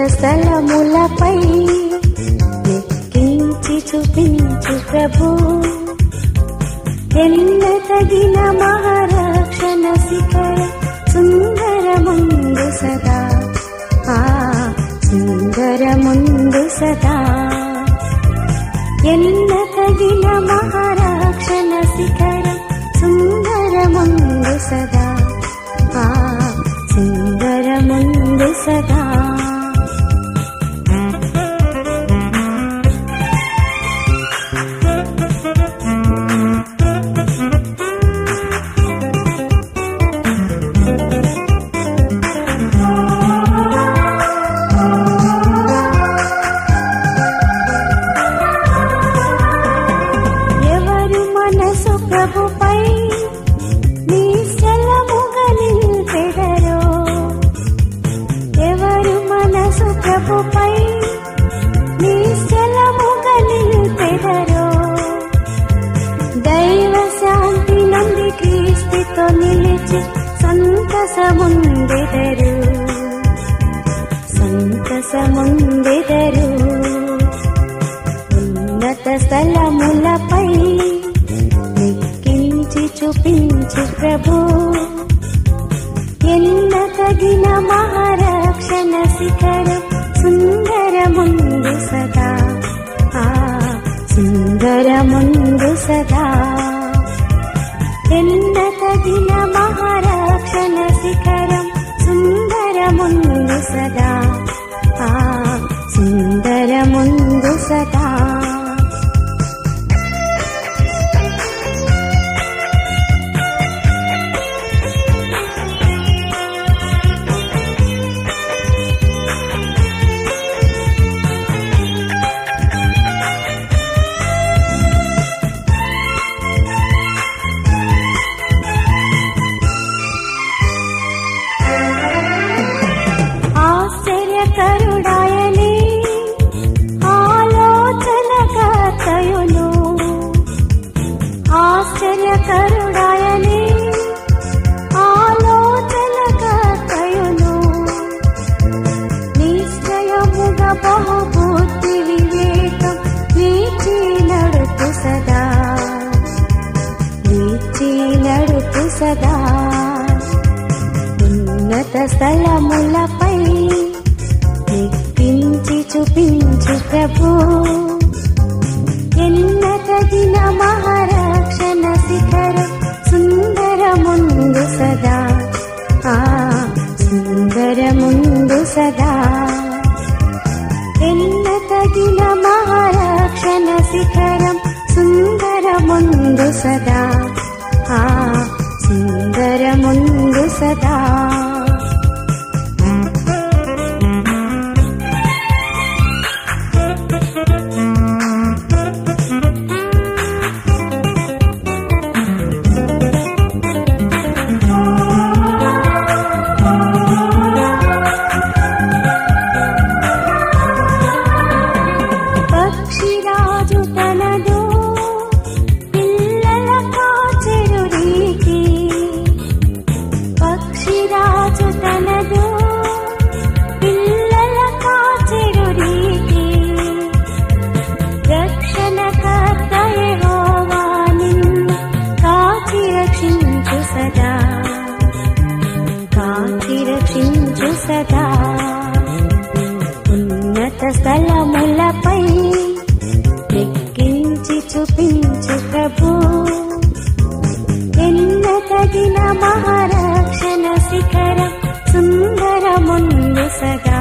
స్థలములపై ఎక్కించి చూపించు ప్రభు ఎన్న తగిన మహారక్షణ శిఖర సుందర ముందు సదా ఆ సుందర ముందు సదా ఎన్న తగిన మహారక్షణ శిఖర సుందర ముందు సదా ఆ సుందర ముందు సదా ఎవరు మనసు ప్రభుపై నిశ్చలముగా నిల్పెదరో ఎవరు మనసు ప్రభుపై నిశ్చలముగా నిల్పెదరో దైవ శాంతి నంది క్రీస్తుతో నిలిచి సంతసముందెదరు సంతసముందెదరు ఉన్నత స్థలములపై ఎక్కించి చూపించు ప్రభు ఎన్న తగిన మహారక్షణ శిఖరం సుందర ముందు సదా ఆ సుందర ముందు సదా ఎన్న తగిన మహారక్షణ శిఖరం సుందర ముందు సదా ఆ సుందర ముందు సదా ఆశ్చర్యకరుడాయని ఆలోచనకర్తయును ఆశ్చర్యకరుడాయని ఆలోచనకర్తయును నిశ్చయముగా బహుబుద్ధి వివేకం నీచి నడుపు సదా నీచి నడుపు సదా ఉన్నత స్థలములపై ఎక్కించి చూపించు ప్రభు ఎన్న తగిన మహారక్షణ శిఖర సుందర ముందు సదా ఆ సుందర ముందు సదా ఎన్న తగిన మహారక్షణ శిఖరం సుందర ముందు సదా ఆ సుందర ముందు సదా పక్షిరాజు తనదు పిల్లల కాచెడు రీతి పక్షిరాజు తనదు పిల్లల కాచెడు రీతి రక్షణ కర్తయహోవా నిన్ను కాచి రక్షించు సదా కాచి రక్షించు సదా ఉన్నత స్థలములపై ఎక్కించి చూపించు ప్రభు ఎన్న తగిన మహారక్షణ శిఖర సుందర ముందు సదా